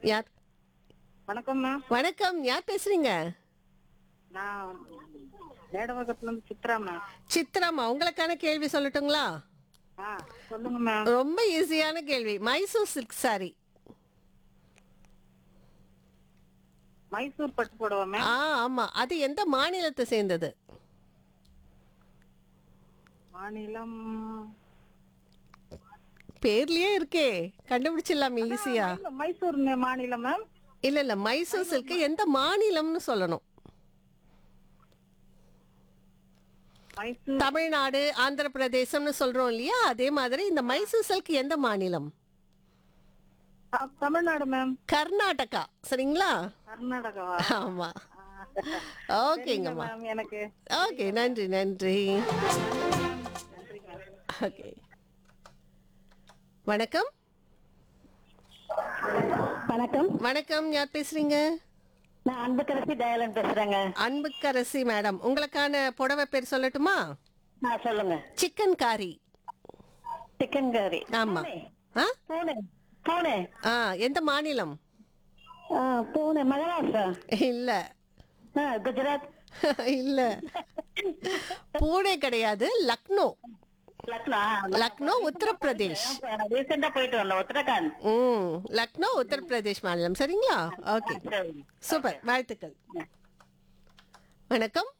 யார் வணக்கம் மேம் வணக்கம் யார் பேசுறீங்க நான் மேடவகத்துல இருந்து சித்ரா மேம் சித்ராமா உங்களுக்கான கேள்வி சொல்லட்டுங்களா ஆ சொல்லுங்க மேம் ரொம்ப ஈஸியான கேள்வி மைசூர் சில்க் சாரி மைசூர் பட்டு புடவை மேம் ஆ ஆமா அது எந்த மாநிலத்தை சேர்ந்தது மாநிலம் பேர்லயே இருக்கே கண்டுபிடிச்சிடலாமே ஈஸியா இல்ல, மைசூர் நே- மாநிலம் மேம் இல்ல இல்ல மைசூர் சில்க் எந்த மாநிலம்னு சொல்லணும் மைசூர் தமிழ்நாடு ஆந்திர பிரதேசம்னு சொல்றோம் இல்லையா அதே மாதிரி இந்த மைசூர் சில்க் எந்த மாநிலம் த- தமிழ்நாடு மேம் கர்நாடகா சரிங்களா கர்நாடகாவா ஆமா ஆ, ஓகேங்கம்மா மேம் எனக்கு ஓகே நன்றி நன்றி ஓகே வணக்கம் வணக்கம் வணக்கம் யார் பேசுறீங்க நான் அன்புக்கரசி தயாளன் பேசுறேங்க அன்புக்கரசி மேடம் உங்களுக்கான புடவை பேர் சொல்லட்டுமா ஆ சொல்லுங்க சிக்கன் காரி சிக்கன் கறி ஆமா ஆ பூனே பூனே ஆ எந்த மாநிலம் ஆ, பூனே மகாராஷ்டிரா இல்ல ஆ, குஜராத் இல்ல பூனே கிடையாது லக்னோ லக்னோ லக்னோ உத்தரப்பிரதேஷ் ரீசெண்டா போயிட்டு வந்தோம் உத்தரகாண்ட் ம் லக்னோ உத்தரப்பிரதேஷ் மாநிலம் சரிங்களா ஓகே சரி. சூப்பர் வாழ்த்துக்கள் வணக்கம்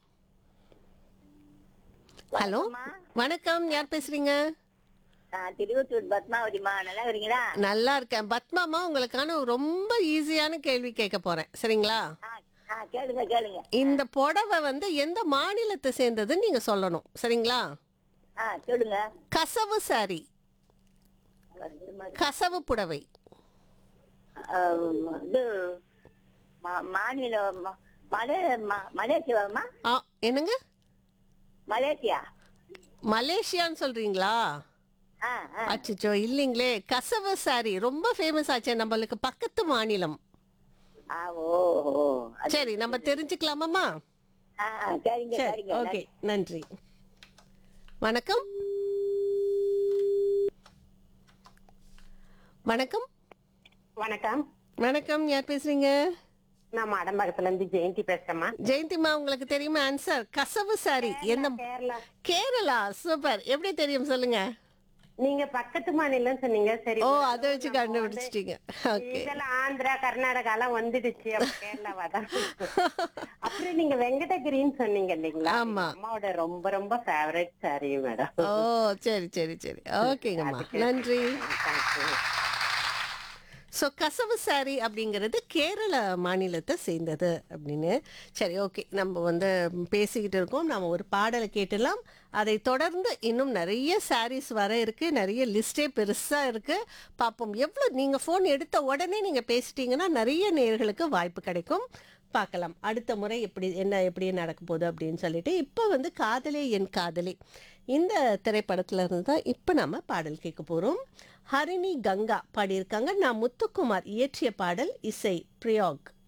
ஹலோ வணக்கம் யார் பேசுறீங்க திருவத்தூர் பத்மாவதிமா நல்லா இருக்கீங்களா நல்லா இருக்கேன் பத்மாமா உங்களுக்கான ஒரு ரொம்ப ஈஸியான கேள்வி கேட்க போறேன் சரிங்களா கேளுங்க கேளுங்க இந்த புடவை வந்து எந்த மாநிலத்தை சேர்ந்ததுன்னு நீங்க சொல்லணும் சரிங்களா ஆ சொல்லுங்க கசவு சாரி கசவு புடவை இது மாநில மலே மலேசியாமா ஆ என்னங்க மலேசியா மலேசியான்னு சொல்றீங்களா ஆ அச்சோ இல்லைங்களே கசவு சாரி ரொம்ப ஃபேமஸ் ஆச்சே நம்மளுக்கு பக்கத்து மாநிலம் ஆ ஓ ஓ சரி நம்ம தெரிஞ்சுக்கலாமாம்மா ஆ சரிங்க சரி சரிங்க ஓகே நன்றி வணக்கம் வணக்கம் வணக்கம் வணக்கம் யார் பேசுறீங்க நான் மாடம்பாக்கத்துல இருந்து ஜெயந்தி பேசுறேம்மா ஜெயந்திமா உங்களுக்கு தெரியுமா ஆன்சர் கசவு சாரி என்ன கேரளா கேரளா சூப்பர் எப்படி தெரியும் சொல்லுங்க நீங்க பக்கத்து மாநிலம் சொன்னீங்க சரி ஓ அதை வச்சு கண்டுபிடிச்சிட்டீங்க ஓகே இதெல்லாம் ஆந்திரா கர்நாடகா எல்லாம் வந்துடுச்சு அப்ப கேரளாவா தான் அப்புறம் நீங்க வெங்கடகிரின்னு சொன்னீங்க இல்லைங்களா ஆமா. அம்மாவோட ரொம்ப ரொம்ப ஃபேவரட் சாரி மேடம் ஓ சரி சரி சரி ஓகேங்கம்மா நன்றி ஸோ கசவு சாரி அப்படிங்கிறது கேரள மாநிலத்தை சேர்ந்தது அப்படின்னு சரி ஓகே நம்ம வந்து பேசிக்கிட்டு இருக்கோம் நம்ம ஒரு பாடலை கேட்டலாம் அதை தொடர்ந்து இன்னும் நிறைய சாரீஸ் வர இருக்கு நிறைய லிஸ்டே பெருசாக இருக்கு பார்ப்போம் எவ்வளோ நீங்கள் ஃபோன் எடுத்த உடனே நீங்கள் பேசிட்டீங்கன்னா நிறைய நேர்களுக்கு வாய்ப்பு கிடைக்கும் பார்க்கலாம் அடுத்த முறை எப்படி என்ன எப்படி நடக்க போகுது அப்படின்னு சொல்லிட்டு இப்போ வந்து காதலே என் காதலே இந்த திரைப்படத்துல இருந்து தான் இப்போ நம்ம பாடல் கேட்க போகிறோம் ஹரிணி கங்கா பாடியிருக்காங்க நான் முத்துக்குமார் இயற்றிய பாடல் இசை பிரியாக்